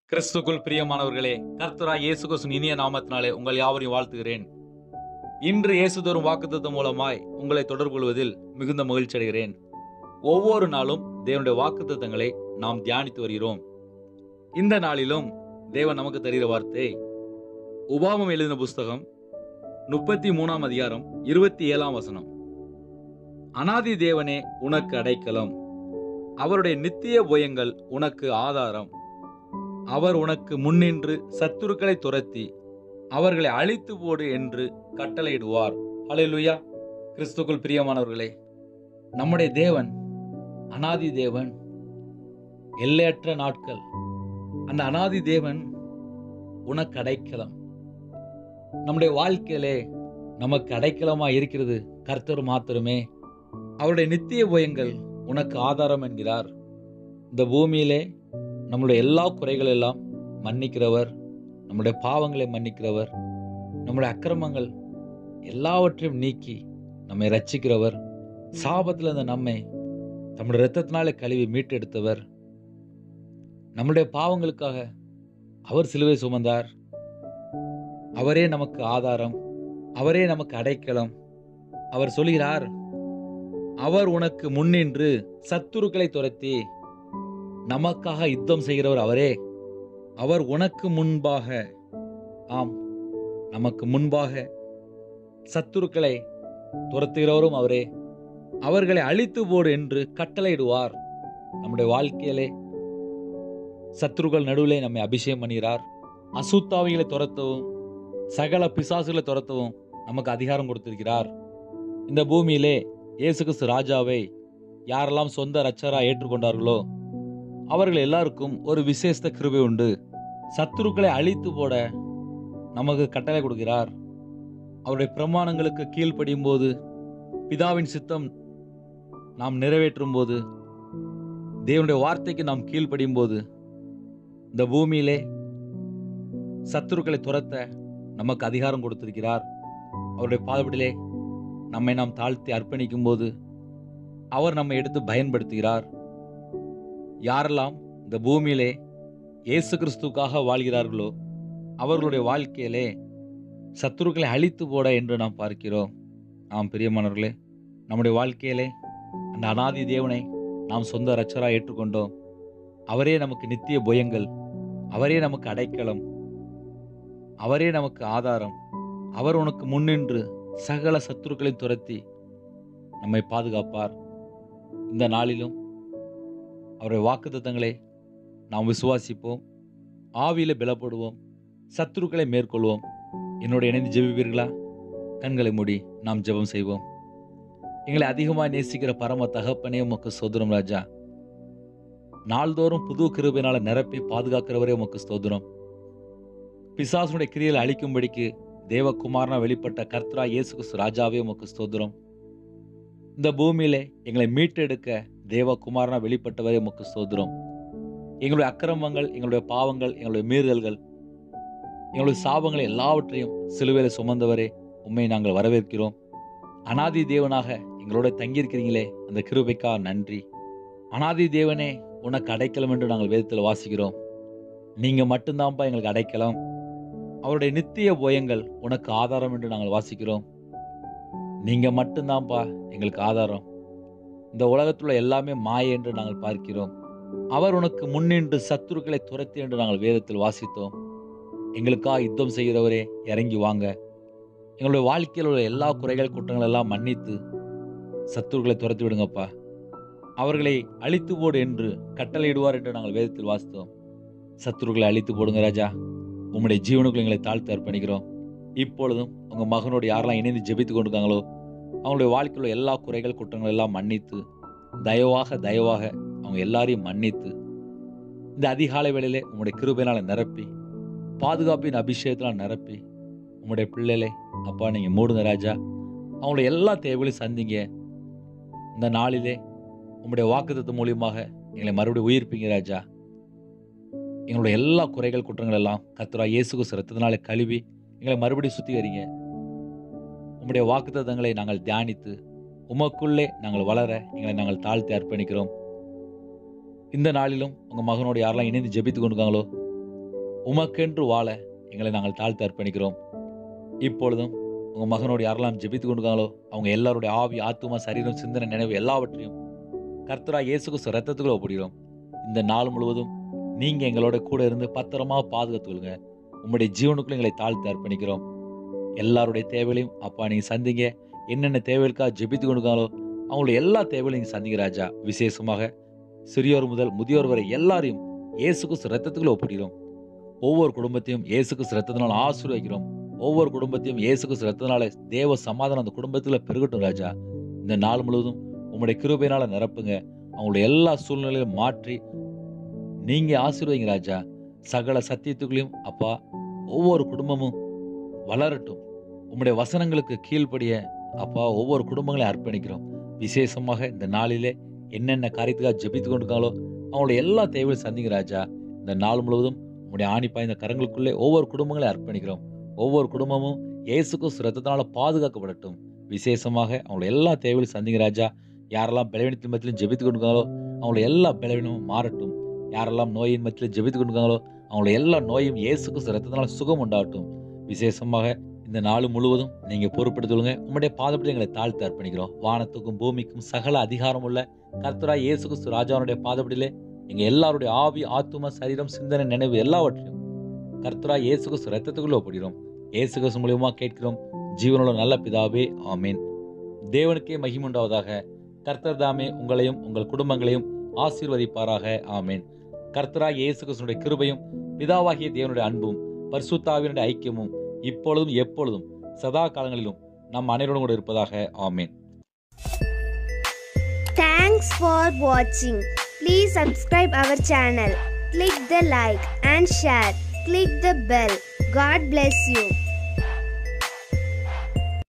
கிறிஸ்துக்குள் பிரியமானவர்களே கர்த்தராய் இயேசு கிறிஸ்துவின் இனிய நாமத்தினாலே உங்கள் யாவரையும் வாழ்த்துகிறேன் இன்று இயேசு தரும் வாக்குத்தத்தம் மூலமாய் உங்களை தொடர்பு கொள்வதில் மிகுந்த மகிழ்ச்சி அடைகிறேன் ஒவ்வொரு நாளும் தேவனுடைய வாக்குத்தத்தங்களை நாம் தியானித்து வருகிறோம் இந்த நாளிலும் தேவன் நமக்கு தருகிற வார்த்தை உபாமம் எழுதின புஸ்தகம் முப்பத்தி மூணாம் அதிகாரம் இருபத்தி ஏழாம் வசனம் அனாதி தேவனே உனக்கு அடைக்கலம் அவருடைய நித்திய புயங்கள் உனக்கு ஆதாரம் அவர் உனக்கு முன்னின்று சத்துருக்களை துரத்தி அவர்களை அழித்து போடு என்று கட்டளையிடுவார் ஹalleluya கிறிஸ்துக்குள் பிரியமானவர்களே நம்முடைய தேவன் அனாதி தேவன் எல்லையற்ற நாட்கள் அந்த அனாதி தேவன் உனக்கு அடைக்கலம் நம்முடைய வாழ்க்கையிலே நமக்கு அடைக்கலமா இருக்கிறது கர்த்தர் மாத்திரமே அவருடைய நித்திய புயங்கள் உனக்கு ஆதாரம் என்கிறார் இந்த பூமியிலே நம்முடைய எல்லா குறைகள் எல்லாம் மன்னிக்கிறவர் நம்முடைய பாவங்களை மன்னிக்கிறவர் நம்முடைய அக்கிரமங்கள் எல்லாவற்றையும் நீக்கி நம்மை ரட்சிக்கிறவர் சாபத்தில் இருந்த நம்மை தம்முடைய இரத்தத்தினாலே கழுவி மீட்டெடுத்தவர் நம்முடைய பாவங்களுக்காக அவர் சிலுவை சுமந்தார் அவரே நமக்கு ஆதாரம் அவரே நமக்கு அடைக்கலம் அவர் சொல்கிறார் அவர் உனக்கு முன்னின்று சத்துருக்களை துரத்தி நமக்காக யுத்தம் செய்கிறவர் அவரே அவர் உனக்கு முன்பாக ஆம் நமக்கு முன்பாக சத்துருக்களை துரத்துகிறவரும் அவரே அவர்களை அழித்து போடு என்று கட்டளையிடுவார் நம்முடைய வாழ்க்கையிலே சத்துருக்கள் நடுவிலே நம்மை அபிஷேகம் பண்ணுகிறார் அசுத்தாவிகளை துரத்தவும் சகல பிசாசுகளை துரத்தவும் நமக்கு அதிகாரம் கொடுத்திருக்கிறார் இந்த பூமியிலே இயேசு கிறிஸ்து ராஜாவை யாரெல்லாம் சொந்த ரச்சரா ஏற்றுக்கொண்டார்களோ அவர்கள் எல்லாருக்கும் ஒரு விசேஷ கிருபை உண்டு சத்துருக்களை அழித்து போட நமக்கு கட்டளை கொடுக்கிறார் அவருடைய பிரமாணங்களுக்கு கீழ்ப்படியும் போது பிதாவின் சித்தம் நாம் நிறைவேற்றும் போது தேவனுடைய வார்த்தைக்கு நாம் கீழ்ப்படியும் போது இந்த பூமியிலே சத்துருக்களை துரத்த நமக்கு அதிகாரம் கொடுத்திருக்கிறார் அவருடைய பாதப்படியிலே நம்மை நாம் தாழ்த்தி அர்ப்பணிக்கும் போது அவர் நம்மை எடுத்து பயன்படுத்துகிறார் யாரெல்லாம் இந்த பூமியிலே இயேசு கிறிஸ்துக்காக வாழ்கிறார்களோ அவர்களுடைய வாழ்க்கையிலே சத்துருக்களை அழித்து போட என்று நாம் பார்க்கிறோம் ஆம் பிரியமானவர்களே நம்முடைய வாழ்க்கையிலே அந்த அனாதி தேவனை நாம் சொந்த ரச்சராக ஏற்றுக்கொண்டோம் அவரே நமக்கு நித்திய புயங்கள் அவரே நமக்கு அடைக்கலம் அவரே நமக்கு ஆதாரம் அவர் உனக்கு முன்னின்று சகல சத்துருக்களையும் துரத்தி நம்மை பாதுகாப்பார் இந்த நாளிலும் அவருடைய வாக்குத்தத்தங்களை நாம் விசுவாசிப்போம் ஆவியில பலப்படுவோம் சத்துருக்களை மேற்கொள்வோம் என்னோட இணைந்து ஜெபிப்பீர்களா கண்களை மூடி நாம் ஜெபம் செய்வோம் எங்களை அதிகமாக நேசிக்கிற பரம தகப்பனே உமக்கு சோதரம் ராஜா நாள்தோறும் புது கிருபையினால நிரப்பி பாதுகாக்கிறவரே உமக்கு ஸ்தோத்திரம் பிசாசுடைய கிரியைகளை அழிக்கும்படிக்கு தேவகுமாரனா வெளிப்பட்ட கர்த்தரா இயேசு கிறிஸ்து ராஜாவே உமக்கு ஸ்தோத்திரம் இந்த பூமியிலே எங்களை மீட்டெடுக்க தேவகுமாரனா வெளிப்பட்டவரே உமக்கு ஸ்தோத்திரம் எங்களுடைய அக்கிரமங்கள் எங்களுடைய பாவங்கள் எங்களுடைய மீறுதல்கள் எங்களுடைய சாபங்களை எல்லாவற்றையும் சிலுவையில் சுமந்தவரே உண்மை நாங்கள் வரவேற்கிறோம் அனாதி தேவனாக எங்களோட தங்கியிருக்கிறீங்களே அந்த கிருபைக்கா நன்றி அனாதி தேவனே உனக்கு அடைக்கலம் என்று நாங்கள் வேதத்தில் வாசிக்கிறோம் நீங்க மட்டும்தான்ப்பா எங்களுக்கு அடைக்கலம் அவருடைய நித்திய போயங்கள் உனக்கு ஆதாரம் என்று நாங்கள் வாசிக்கிறோம் நீங்க மட்டும்தான்ப்பா எங்களுக்கு ஆதாரம் இந்த உலகத்துல எல்லாமே மாய என்று நாங்கள் பார்க்கிறோம் அவர் உனக்கு முன்னின்று சத்துருக்களை துரத்தி என்று நாங்கள் வேதத்தில் வாசித்தோம் எங்களுக்காக யுத்தம் செய்கிறவரே இறங்கி வாங்க எங்களுடைய வாழ்க்கையில் உள்ள எல்லா குறைகள் குற்றங்கள் எல்லாம் மன்னித்து சத்துருக்களை துரத்தி விடுங்கப்பா அவர்களை அழித்து போடு என்று கட்டளையிடுவார் என்று நாங்கள் வேதத்தில் வாசித்தோம் சத்துருக்களை அழித்து போடுங்க ராஜா உம்முடைய ஜீவனுக்குள் எங்களை தாழ்த்து அர்ப்பணிக்கிறோம் இப்பொழுதும் உங்க மகனோடு யாரெல்லாம் இணைந்து ஜெபித்து கொண்டிருக்காங்களோ அவங்களுடைய வாழ்க்கையில் உள்ள எல்லா குறைகள் குற்றங்கள் எல்லாம் மன்னித்து தயவாக தயவாக அவங்க எல்லாரையும் மன்னித்து இந்த அதிகாலை வேளையிலே உம்முடைய கிருபையினால நிரப்பி பாதுகாப்பின் அபிஷேகத்தினால் நிரப்பி உம்முடைய பிள்ளைகளை அப்பா நீங்கள் மூடுங்க ராஜா அவங்களுடைய எல்லா தேவைகளையும் சந்திங்க இந்த நாளிலே உம்முடைய வாக்குத்தத்து மூலியமாக எங்களை மறுபடியும் உயிர்ப்பீங்க ராஜா எங்களுடைய எல்லா குறைகள் குற்றங்கள் எல்லாம் கத்துரா இயேசுக்கு சிரத்தினாலே கழுவி எங்களை மறுபடியும் சுத்திகரிங்க உம்முடைய வாக்குத்தத்தங்களை நாங்கள் தியானித்து உமக்குள்ளே நாங்கள் வளர எங்களை நாங்கள் தாழ்த்தி அர்ப்பணிக்கிறோம் இந்த நாளிலும் உங்கள் மகனோடு யாரெல்லாம் இணைந்து ஜெபித்து கொண்டிருக்காங்களோ உமக்கென்று வாழ எங்களை நாங்கள் தாழ்த்து அர்ப்பணிக்கிறோம் இப்பொழுதும் உங்க மகனோடு யாரெல்லாம் ஜெபித்து கொண்டிருக்காங்களோ அவங்க எல்லாருடைய ஆவி ஆத்துமா சரீரம் சிந்தனை நினைவு எல்லாவற்றையும் கர்த்தரா இயேசு கிறிஸ்து ரத்தத்துக்குள்ள ஒப்பிடுகிறோம் இந்த நாள் முழுவதும் நீங்க எங்களோட கூட இருந்து பத்திரமா பாதுகாத்துக்கொள்ளுங்க உங்களுடைய ஜீவனுக்குள்ள எங்களை தாழ்த்து அர்ப்பணிக்கிறோம் எல்லாருடைய தேவைகளையும் அப்பா நீங்க சந்திங்க என்னென்ன தேவைகளுக்காக ஜெபித்து கொண்டிருக்காங்களோ அவங்களுடைய எல்லா தேவைகளையும் நீங்க சந்திங்க ராஜா விசேஷமாக சிறியோர் முதல் முதியோர் வரை எல்லாரையும் இயேசு கிறிஸ்து ரத்தத்துக்குள்ள ஒப்பிடுகிறோம் ஒவ்வொரு குடும்பத்தையும் இயேசு கிறிஸ்து ரத்தத்தினால் ஆசீர்வதிக்கிறோம் ஒவ்வொரு குடும்பத்தையும் இயேசு கிறிஸ்து ரத்தத்தினால தேவ சமாதானம் அந்த குடும்பத்துல பெருகட்டும் ராஜா இந்த நாள் முழுவதும் உங்களுடைய கிருபையினால நிரப்புங்க அவங்களுடைய எல்லா சூழ்நிலையும் மாற்றி நீங்க ஆசீர்வதிங்க ராஜா சகல சத்தியத்துக்குள்ளேயும் அப்பா ஒவ்வொரு குடும்பமும் வளரட்டும் உம்முடைய வசனங்களுக்கு கீழ்ப்படிய அப்பா ஒவ்வொரு குடும்பங்களையும் அர்ப்பணிக்கிறோம் விசேஷமாக இந்த நாளிலே என்னென்ன காரியத்துக்காக ஜெபித்து கொண்டிருக்காங்களோ அவங்களுடைய எல்லா தேவையும் சந்திங்க ராஜா இந்த நாள் முழுவதும் உங்களுடைய ஆணி பாய்ந்த கரங்களுக்குள்ளே ஒவ்வொரு குடும்பங்களையும் அர்ப்பணிக்கிறோம் ஒவ்வொரு குடும்பமும் இயேசுக்கும் ரத்தத்தினால பாதுகாக்கப்படட்டும் விசேஷமாக அவங்களுடைய எல்லா தேவையும் சந்திங்க ராஜா யாரெல்லாம் பலவீனத்தின் மத்தியிலும் ஜெபித்து கொண்டிருக்காங்களோ அவங்களுடைய எல்லா பலவீனமும் மாறட்டும் யாரெல்லாம் நோயின் மத்தியில் ஜெபித்து கொண்டிருக்காங்களோ அவங்களுடைய எல்லா நோயும் இயேசுக்கு ரத்தத்தினால சுகம் உண்டாகட்டும் விசேஷமாக இந்த நாள் முழுவதும் நீங்க பொறுப்படுத்துவங்க உங்களுடைய பாதப்படி எங்களை தாழ்த்து அர்ப்பணிக்கிறோம் வானத்துக்கும் பூமிக்கும் சகல அதிகாரம் உள்ள கர்த்தரா இயேசு கிறிஸ்து ராஜாவுடைய பாதப்படியிலே எங்க எல்லாருடைய ஆவி ஆத்தும சரீரம் சிந்தனை நினைவு எல்லாவற்றையும் கர்த்தரா இயேசு கிறிஸ்து ரத்தத்துக்குள்ள ஒப்பிடுகிறோம் இயேசு கிறிஸ்து மூலியமா கேட்கிறோம் ஜீவனுள்ள நல்ல பிதாவே ஆமீன் தேவனுக்கே மகிமுண்டாவதாக கர்த்தர் தாமே உங்களையும் உங்கள் குடும்பங்களையும் ஆசீர்வதிப்பாராக ஆமீன் கர்த்தரா இயேசு கிறிஸ்துடைய கிருபையும் பிதாவாகிய தேவனுடைய அன்பும் பரிசுத்தாவினுடைய ஐக்கியமும் இப்பொழுதும் எப்பொழுதும் சதா காலங்களிலும் நம் அனைவரோடும் கூட இருப்பதாக ஆமீன் Thanks for watching. Please subscribe our channel. Click the like and share. Click the bell. God bless you.